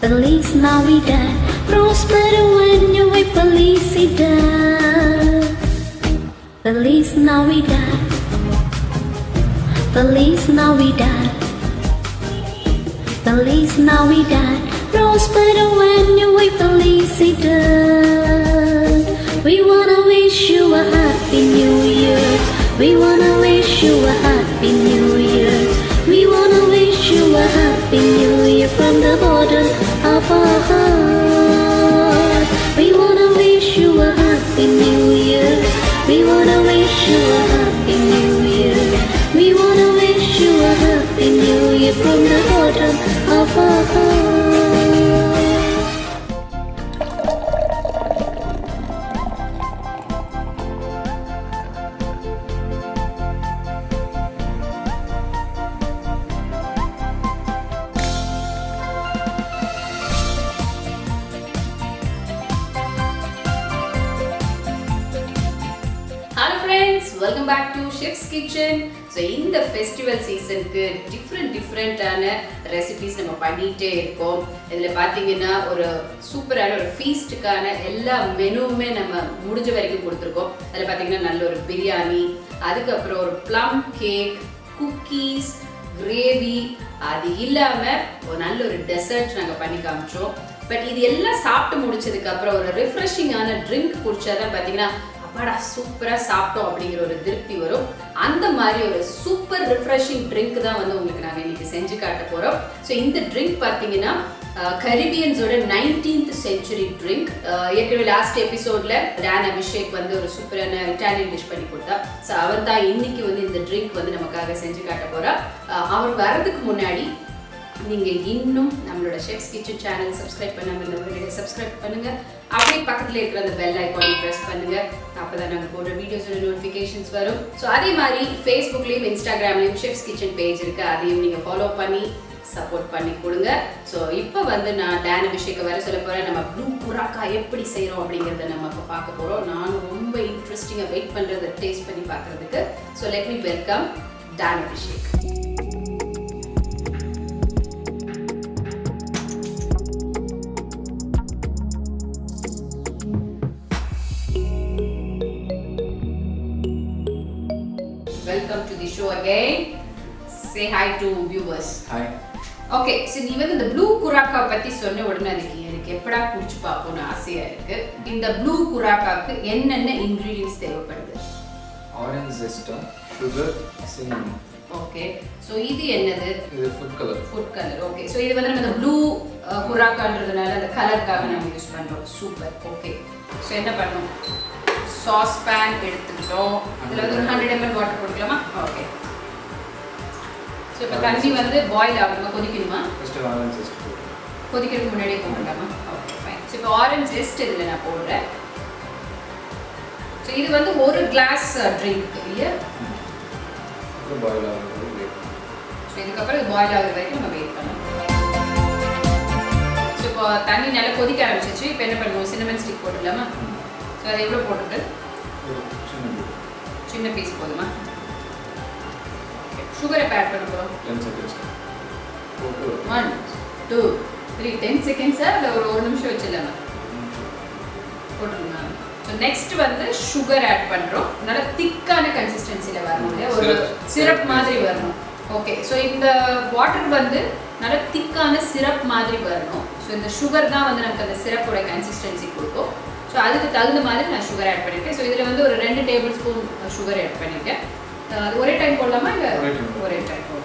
Feliz Navidad, próspero año y felicidad. Feliz Navidad, Feliz Navidad, Feliz Navidad, próspero año y felicidad. We wanna wish you a happy new year. We wanna wish you a happy new year. We wanna wish you a happy new year from the bottom of our heart. We wanna wish you a happy new year. We wanna wish you a happy new year. We wanna wish you a happy new year from the bottom of our heart. Hello friends welcome back to chef's kitchen so இந்த festival சீசனுக்கு different டிஃப்ரெண்ட்டான recipes நம்ம பண்ணிகிட்டே இருக்கோம் இதில் பார்த்தீங்கன்னா ஒரு சூப்பரான ஒரு ஃபீஸ்ட்டுக்கான எல்லா மெனுவுமே நம்ம முடிஞ்ச வரைக்கும் கொடுத்துருக்கோம் அதில் பார்த்தீங்கன்னா நல்ல ஒரு பிரியாணி அதுக்கப்புறம் ஒரு ப்ளம் கேக் குக்கீஸ் கிரேவி அது இல்லாமல் ஒரு நல்ல ஒரு டெசர்ட் நாங்கள் பண்ணி காமிச்சோம் பட் இது எல்லாம் சாப்பிட்டு முடிச்சதுக்கு அப்புறம் ஒரு ரிஃப்ரெஷிங்கான ட்ரிங்க் குடிச்சாதான் பார்த்தீங்கன்னா அப்பாடா சூப்பராக சாப்பிட்டோம் அப்படிங்கிற ஒரு திருப்தி வரும் அந்த மாதிரி ஒரு சூப்பர் ரிஃப்ரெஷிங் ட்ரிங்க் தான் வந்து உங்களுக்கு நாங்கள் இன்னைக்கு செஞ்சு காட்ட போகிறோம் ஸோ இந்த ட்ரிங்க் பார்த்தீங்கன்னா கரிபியன்ஸோட நைன்டீன்த் செஞ்சுரி ட்ரிங்க் ஏற்கனவே லாஸ்ட் எபிசோட்ல டேன் அபிஷேக் வந்து ஒரு சூப்பரான இட்டாலியன் டிஷ் பண்ணி கொடுத்தா ஸோ அவர் தான் இன்னைக்கு வந்து இந்த ட்ரிங்க் வந்து நமக்காக செஞ்சு காட்ட போறா அஹ் அவர் வர்றதுக்கு முன்னாடி நீங்க இன்னும் நம்மளோட ஷெஃப்ஸ் கிச்சன் சேனல் சப்ஸ்கிரைப் பண்ணாம இருந்தவங்க சப்ஸ்கிரைப் பண்ணுங்க அப்படியே பக்கத்துல இருக்கிற அந்த பெல் ஐக்கானை பிரஸ் பண்ணுங்க அப்பதான் நாங்க போடுற வீடியோஸோட நோட்டிஃபிகேஷன்ஸ் வரும் ஸோ அதே மாதிரி ஃபேஸ்புக்லயும் இன்ஸ்டாகிராம்லயும் ஷெஃப்ஸ் கிச்சன் பேஜ் இருக்கு அதையும் நீங்க ஃபாலோ பண்ணி சப்போர்ட் பண்ணி கொடுங்க ஸோ இப்போ வந்து நான் டேன் அபிஷேக் வர சொல்ல போகிறேன் நம்ம ப்ளூ புறாக்கா எப்படி செய்கிறோம் அப்படிங்கிறத நம்ம இப்போ பார்க்க போகிறோம் நானும் ரொம்ப இன்ட்ரெஸ்டிங்காக வெயிட் பண்ணுறதை டேஸ்ட் பண்ணி பார்க்குறதுக்கு so let me welcome Dan Abhishek welcome to the show again say hi to viewers hi okay so நீ வந்து இந்த ப்ளூ குராக்கா பத்தி சொன்ன உடனே எனக்கு எனக்கு எப்படா குடிச்சு பார்ப்போம்னு ஆசையா இருக்கு இந்த ப்ளூ குராக்காக்கு என்னென்ன இன்கிரீடியன்ஸ் தேவைப்படுது ஆரஞ்ச் ஜெஸ்டம் சுகர் சின்னமன் ஓகே ஸோ இது என்னது இது food colour food colour okay so இது வந்து நம்ம இந்த ப்ளூ குராக்கான்றதுனால அந்த கலருக்காக நம்ம யூஸ் பண்ணுறோம் சூப்பர் ஓகே ஸோ என்ன பண்ணணும் சாஸ் பேன் எடுத்துக்கிட்டோம் இதில் வந்து ஒரு ஹண்ட்ரட் எம்எல் வாட்டர் போட்டுக்கலாமா ஓகே ஸோ இப்போ தண்ணி வந்து பாயில் ஆகணுமா கொதிக்கணுமா ஃபஸ்ட்டு ஆரஞ்ச் ஜெஸ்ட் கொதிக்கிறதுக்கு முன்னாடியே போட்டுக்கலாமா ஓகே ஃபைன் ஸோ இப்போ ஆரஞ்ச் ஜெஸ்ட் இதில் நான் போடுறேன் ஸோ இது வந்து ஒரு கிளாஸ் ட்ரிங்க் இல்லையா அப்புறம் பாயில் ஆகிறது வெயிட் ஸோ இதுக்கப்புறம் இது பாயில் ஆகுற வரைக்கும் நம்ம வெயிட் பண்ணணும் ஸோ இப்போ தண்ணி நல்லா கொதிக்க ஆரம்பிச்சிச்சு இப்போ என்ன பண்ணுவோம் சின்னமன் ஸ்டிக் போட்டுக்கலாமா ஸோ அது எவ்வளோ போட்டுருக்கு ஒரு சின்ன bit. சின்ன பீஸ் போதுமா சுகரை ஆட் பண்ண போகிறோம் 10 seconds போட்டு ஒரு ஒன் டூ த்ரீ டென் செகண்ட்ஸா இல்லை ஒரு ஒரு நிமிஷம் வச்சிடலாமா நிமிஷம். போட்டுருங்க ஸோ நெக்ஸ்ட் வந்து சுகர் ஆட் பண்ணுறோம் நல்லா திக்கான கன்சிஸ்டன்சியில் வரணும் இல்லையா ஒரு Syrup. சிரப் மாதிரி வரணும் ஓகே ஸோ இந்த வாட்டர் வந்து நல்ல திக்கான சிரப் மாதிரி வரணும் ஸோ இந்த சுகர் தான் வந்து நமக்கு அந்த சிரப்போட கன்சிஸ்டன்சி கொடுக்கும் ஸோ அதுக்கு தகுந்த மாதிரி நான் சுகர் ஆட் பண்ணியிருக்கேன் ஸோ இதில் வந்து ஒரு ரெண்டு டேபிள் ஸ்பூன் சுகர் ஆட் பண்ணியிருக்கேன் அஹ் அது ஒரே டைம் போடலாமா இல்லை ஒரே time. ஒரே டைம் போடலாம்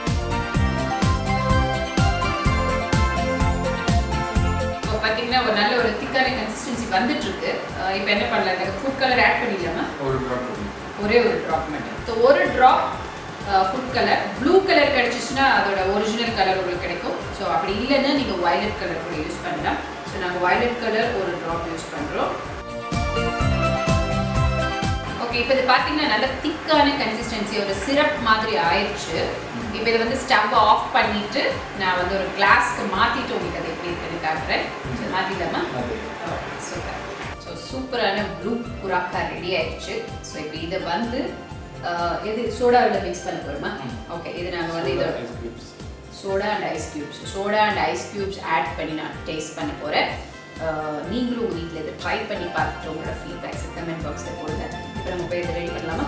இப்போ பார்த்தீங்கன்னா ஒரு நல்ல ஒரு திக்கான கன்சிஸ்டன்சி வந்துட்டு இருக்கு அஹ் இப்போ என்ன பண்ணலாம் இந்த ஃபுட் கலர் ஆட் பண்ணிடலாமா ஒரு ட்ராப் போடணும் ஒரே ஒரு ட்ராப் மட்டும் ஸோ ஒரு drop food colour blue colour கிடைச்சிச்சுன்னா அதோட ஒரிஜினல் கலர் உங்களுக்கு கிடைக்கும் ஸோ அப்படி இல்லைன்னா நீங்கள் வயலட் கலர் கூட யூஸ் பண்ணலாம் ஸோ நாங்கள் வயலட் கலர் ஒரு ட்ராப் யூஸ் பண்ணுறோம் ஓகே இப்போ இது பார்த்தீங்கன்னா நல்ல திக்கான கன்சிஸ்டன்சி ஒரு சிரப் மாதிரி ஆயிடுச்சு இப்போ இதை வந்து ஸ்டவ் ஆஃப் பண்ணிட்டு நான் வந்து ஒரு கிளாஸ்க்கு மாற்றிட்டு உங்களுக்கு அது எப்படி இருக்குன்னு காட்டுறேன் ஸோ மாற்றிடலாமா அது சூப்பர் ஸோ சூப்பரான ப்ளூ புறாக்கா ரெடி ஆயிடுச்சு ஸோ இப்போ இதை வந்து ஆஹ், எது சோடாவில் மிக்ஸ் பண்ண போகிறோமா ம். ஓகே இது நாங்கள் வந்து இதோட ice cubes soda and ice cubes soda and ice cubes add பண்ணி நான் டேஸ்ட் பண்ண போகிறேன் நீங்களும் உங்கள் வீட்டில் இதை ட்ரை பண்ணி பார்த்துட்டு உங்களோட ஃபீட்பேக்ஸ் கமெண்ட் பாக்ஸில் போடுங்க இப்போ நம்ம போய் இதை ரெடி பண்ணலாமா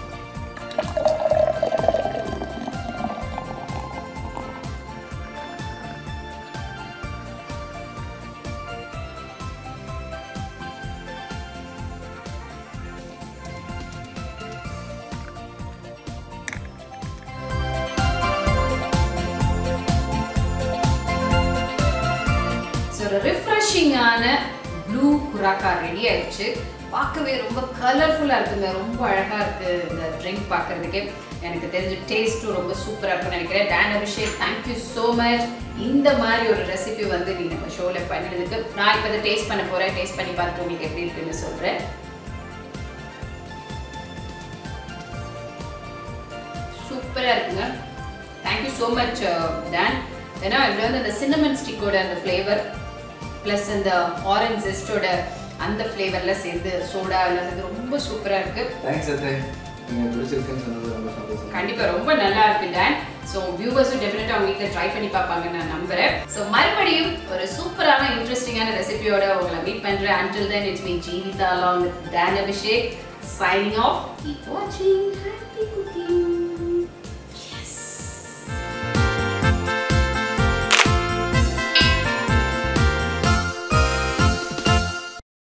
ஸோ ஒரு ரிஃப்ரெஷிங்கான ப்ளூ குராக்கா ரெடி ஆயிடுச்சு பார்க்கவே ரொம்ப கலர்ஃபுல்லாக இருக்குங்க ரொம்ப அழகாக இருக்குது இந்த ட்ரிங்க் பார்க்குறதுக்கே எனக்கு தெரிஞ்ச டேஸ்ட்டும் ரொம்ப சூப்பராக இருக்கும்னு நினைக்கிறேன் Dan Abhishek thank you so much இந்த மாதிரி ஒரு ரெசிபி வந்து நீ நம்ம ஷோவில் பண்ணினதுக்கு நான் இப்போ இதை டேஸ்ட் பண்ண போகிறேன் டேஸ்ட் பண்ணி பார்த்துட்டு உங்களுக்கு எப்படி இருக்குன்னு சொல்கிறேன் சூப்பராக இருக்குங்க தேங்க்யூ ஸோ மச் டேன் ஏன்னா இதில் வந்து அந்த சின்னமன் ஸ்டிக்கோட அந்த ஃப்ளேவர் ப்ளஸ் அந்த ஆரஞ்ச் ஜெஸ்டோட அந்த ஃப்ளேவரில் சேர்ந்து சோடா எல்லாம் சேர்ந்து ரொம்ப சூப்பராக இருக்குது தேங்க்ஸ் அத்தை நீங்கள் பிடிச்சிருக்குன்னு சொன்னது ரொம்ப சந்தோஷம் கண்டிப்பா ரொம்ப நல்லா இருக்கு டான் ஸோ வியூவர்ஸும் டெஃபினட்டாக அவங்க வீட்டில் ட்ரை பண்ணி பார்ப்பாங்கன்னு நான் நம்புறேன் ஸோ மறுபடியும் ஒரு சூப்பரான இன்ட்ரெஸ்டிங்கான ரெசிபியோட உங்களை மீட் பண்றேன் until then it's me Jeevitha along with Dan Abhishek signing off keep watching happy cooking